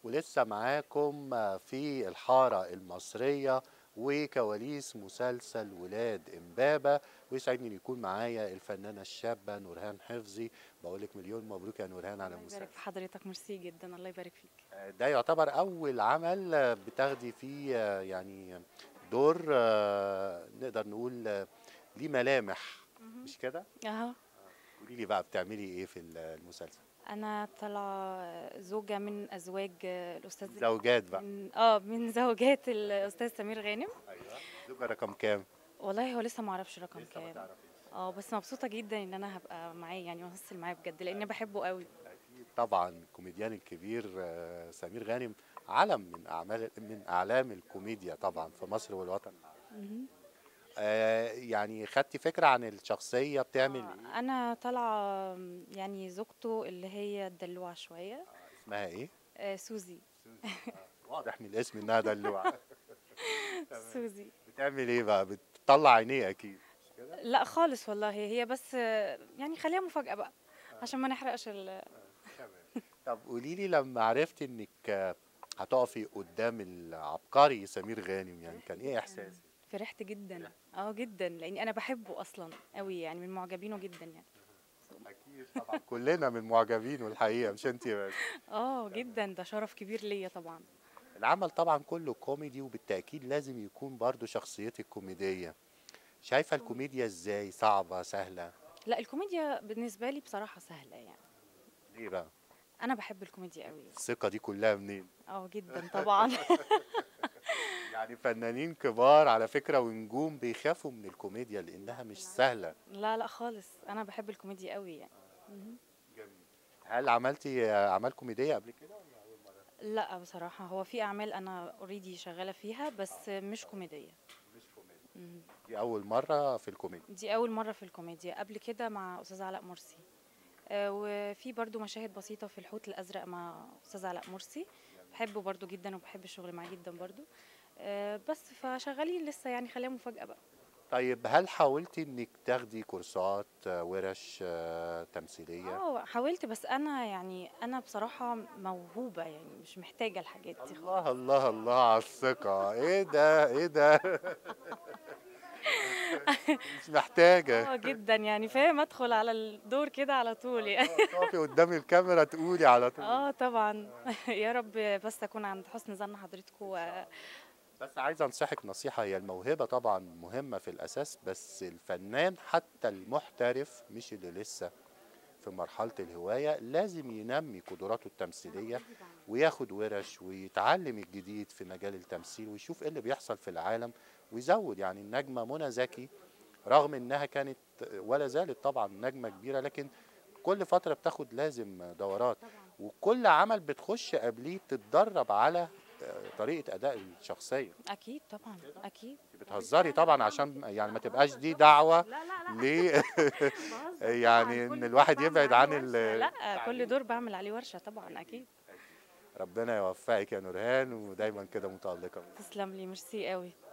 ولسه معاكم في الحارة المصرية وكواليس مسلسل ولاد امبابة ويسعدني ان يكون معايا الفنانة الشابة نورهان حفظي بقول لك مليون مبروك يا نورهان على الله المسلسل يبارك في حضرتك ميرسي جدا الله يبارك فيك ده يعتبر أول عمل بتاخدي فيه يعني دور آه، نقدر نقول آه، ليه ملامح مش كده؟ اهو قولي لي بقى بتعملي ايه في المسلسل؟ انا طالعه زوجه من ازواج الاستاذ زوجات بقى من اه من زوجات الاستاذ سمير غانم ايوه زوجة رقم كام؟ والله هو لسه ما اعرفش رقم لسه ما كام تعرفيش اه بس مبسوطه جدا ان انا هبقى معاه يعني وهمثل معاه بجد لان بحبه قوي أكيد طبعا الكوميديان الكبير آه، سمير غانم علم من اعمال من اعلام الكوميديا طبعا في مصر والوطن العربي. مهم. آه، يعني خدتي فكره عن الشخصيه بتعمل آه، ايه؟ انا طالعه يعني زوجته اللي هي الدلوعه شويه اسمها ايه؟ آه، سوزي واضح من الاسم انها دلوعه سوزي بتعمل ايه بقى؟ بتطلع عينيه اكيد مش كده؟ لا خالص والله هي بس آه، يعني خليها مفاجاه بقى عشان ما نحرقش ال تمام طب قولي لي لما عرفتي انك آه، هتقفي قدام العبقري سمير غانم يعني كان ايه احساسك؟ فرحت جدا اه جدا لاني انا بحبه اصلا قوي يعني من معجبينه جدا يعني اكيد طبعا كلنا من معجبين والحقيقه مش انت بس اه جدا ده شرف كبير ليا طبعا العمل طبعا كله كوميدي وبالتاكيد لازم يكون برضو شخصيتك كوميديه شايفه الكوميديا ازاي صعبه سهله لا الكوميديا بالنسبه لي بصراحه سهله يعني ليه بقى انا بحب الكوميديا قوي الثقه دي كلها منين اه جدا طبعا يعني فنانين كبار على فكره ونجوم بيخافوا من الكوميديا لانها مش سهله لا لا خالص انا بحب الكوميديا قوي يعني مهم. جميل هل عملتي آه، اعمال كوميديه قبل كده ولا اول مره لا بصراحه هو في اعمال انا اوريدي شغاله فيها بس مش كوميديه مش كوميديا مهم. دي اول مره في الكوميديا دي اول مره في الكوميديا قبل كده مع استاذ علاء مرسي آه، وفي برضو مشاهد بسيطه في الحوت الازرق مع استاذ علاء مرسي بحبه برضو جدا وبحب الشغل معاه جدا برضو آه، بس فشغالين لسه يعني خليها مفاجاه بقى طيب هل حاولتي انك تاخدي كورسات آه، ورش آه، تمثيليه اه حاولت بس انا يعني انا بصراحه موهوبه يعني مش محتاجه الحاجات دي خالص الله الله الله على الثقة ايه ده ايه ده مش محتاجة اه جدا يعني فاهم ادخل على الدور كده على طول يعني تقفي قدام الكاميرا تقولي على طول اه طبعا يا رب بس اكون عند حسن ظن حضرتكم و- بس عايز انصحك نصيحة هي الموهبة طبعا مهمة في الاساس بس الفنان حتى المحترف مش اللي لسه في مرحلة الهواية لازم ينمي قدراته التمثيلية وياخد ورش ويتعلم الجديد في مجال التمثيل ويشوف ايه اللي بيحصل في العالم ويزود يعني النجمة منى زكي رغم انها كانت ولا زالت طبعا نجمة كبيرة لكن كل فترة بتاخد لازم دورات وكل عمل بتخش قبليه تتدرب على آه، طريقة أداء الشخصية اكيد طبعا اكيد بتهزري طبعا عشان يعني ما تبقاش دي دعوة لا لا لا ليه بهزر يعني طبعاً، إن كل الواحد دور يبعد بعمل عن عليه ال- ورشة. لا كل دور بعمل عليه ورشه طبعا اكيد ربنا يوفقك يا نورهان ودايما كده متألقة تسلم لي ميرسي قوي